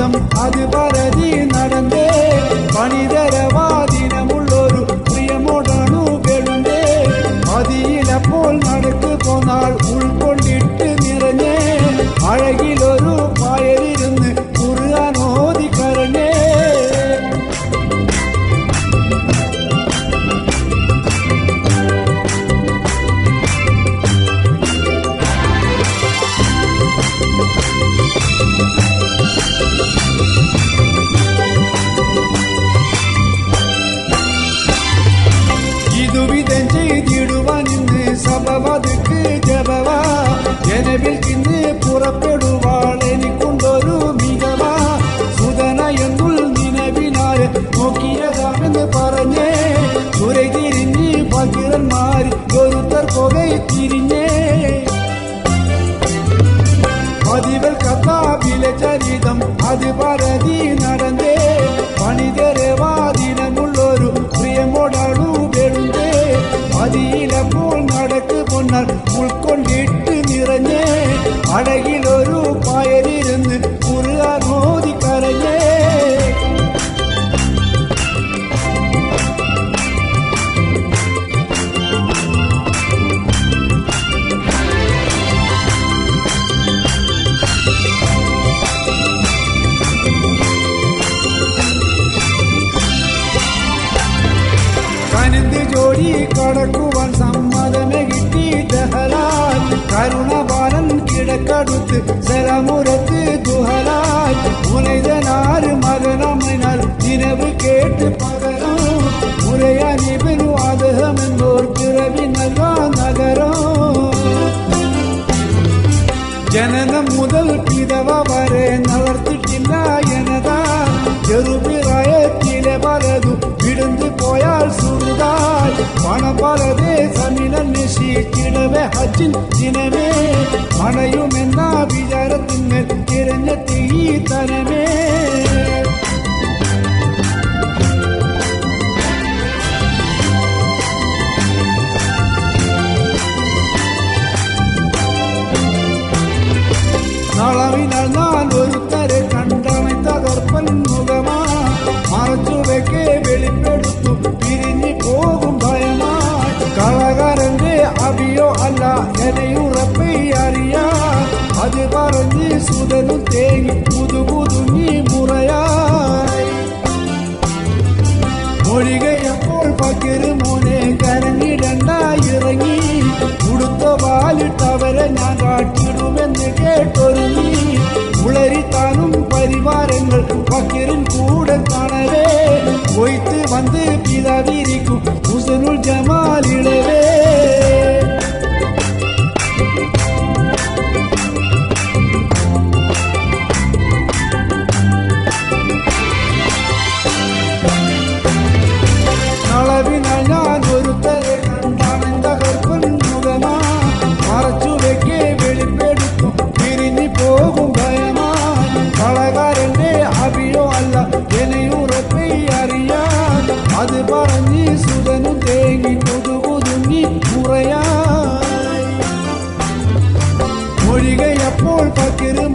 சரிதம் அது பரதி நடந்தே பணிதரவாதினமுள்ளொரு பிரியமுடனு வெளுந்தே அதியில போல் நடக்கு போனால் உள்கொண்டிட்டு நிறைஞ்சே அழகிலொரு பாயலிருந்து குரு அனோதி கரனே இதுவிதம் செய்திடுவான் இன்று சபவதுக்கு ஜபவா எனவே இன்று புறப்படுவாள் എനിക്കൊണ്ടൊരു മികവാ സുതന എന്നുള്ള നിലവിനായ നോക്കിയതാണെന്ന് പറഞ്ഞേ തുறை തിരിഞ്ഞ് പകിരന്മാരി ഒരുത്തർ കൊകை തിരിഞ്ഞേ பதிவல் கத்தாபில சரிதம் அது பரதி நடந்தே பணிதரவாதினமுள்ளொரு பிரியமோடாடு வெளுந்தே அதியில போல் நடக்கு பொன்னால் உள்கொண்டிட்டு நிறைஞ்சே அழகிலொரு பாயலிருந்து குரு அனோதி கரைஞ்சே കനിന്ത് ജോഡി കടക്കുവാൻ സമ്മതമേ കിട്ടി ദഹലാൽ കരുണബാലൻ കിടക്കടുത്ത് സരമുരത്ത് ദുഹലാൽ ഉനൈതനാറ് മകനമിനാൽ നിലവ് കേട്ട് പകരം ഉരയനിവനു അദ്ദേഹമെന്നോർ പിറവി നൽകാ നഗരം ജനനം മുതൽ പിതവ വരെ നളർത്തിട്ടില്ല എന്നതാ ചെറുപിറായത്തിലെ പലതു വിടുന്നു പോയാൽ സുറുതാൽ പണം പലതേ സമിനം നിശീച്ചിടവേ ഹജ്ജിൻ ദിനമേ അണയുമെന്ന വിചാരത്തിന്മേൽ തിരഞ്ഞെത്തി ഈ തനമേ നളവിനാൽ ഞാൻ ഒരുത്തരെ കണ്ടവൻ തകർപ്പൻ മുഖമാ മറച്ചുവെക്കെ വെളിപ്പെടുത്തു പിരിഞ്ഞു പോകും ഭയമായി കളകാരന്റെ അഭിയോ അല്ല എനയുറപ്പെ അറിയാ അത് പറഞ്ഞ് സുതനും തേങ്ങി പുതുപുതുങ്ങി മുറയായി മൊഴികയപ്പോൾ പകിര് മോനെ കരഞ്ഞിടണ്ട ഇറങ്ങി ഉടുത്ത വാലിട്ടവരെ ഞാൻ കാട്ടിടുമെന്ന് കേട്ടൊരുങ്ങി ഉളരിത്താനും പരിവാരങ്ങൾ പക്കിരിൻ കൂടെ കാണവേ കൊയ്ത്ത് വന്ന് പിതാവിരിക്കും ഹുസനുൽ ജമാലിടവേ അളവിനാൽ ഞാൻ ഒരുത്തരെ കണ്ടാണ് തകർപ്പൻ മുഖമാ മറച്ചു വെക്കെ വെളിപ്പെടുത്തും പിരിഞ്ഞു പോകും ഭയമാ കളകാരന്റെ അഭിയോ അല്ല എനയുറപ്പെ അറിയാൻ അത് പറഞ്ഞ് സുതനു തേങ്ങി പുതുപുതുങ്ങി മുറയായി മൊഴികയപ്പോൾ പക്കിര്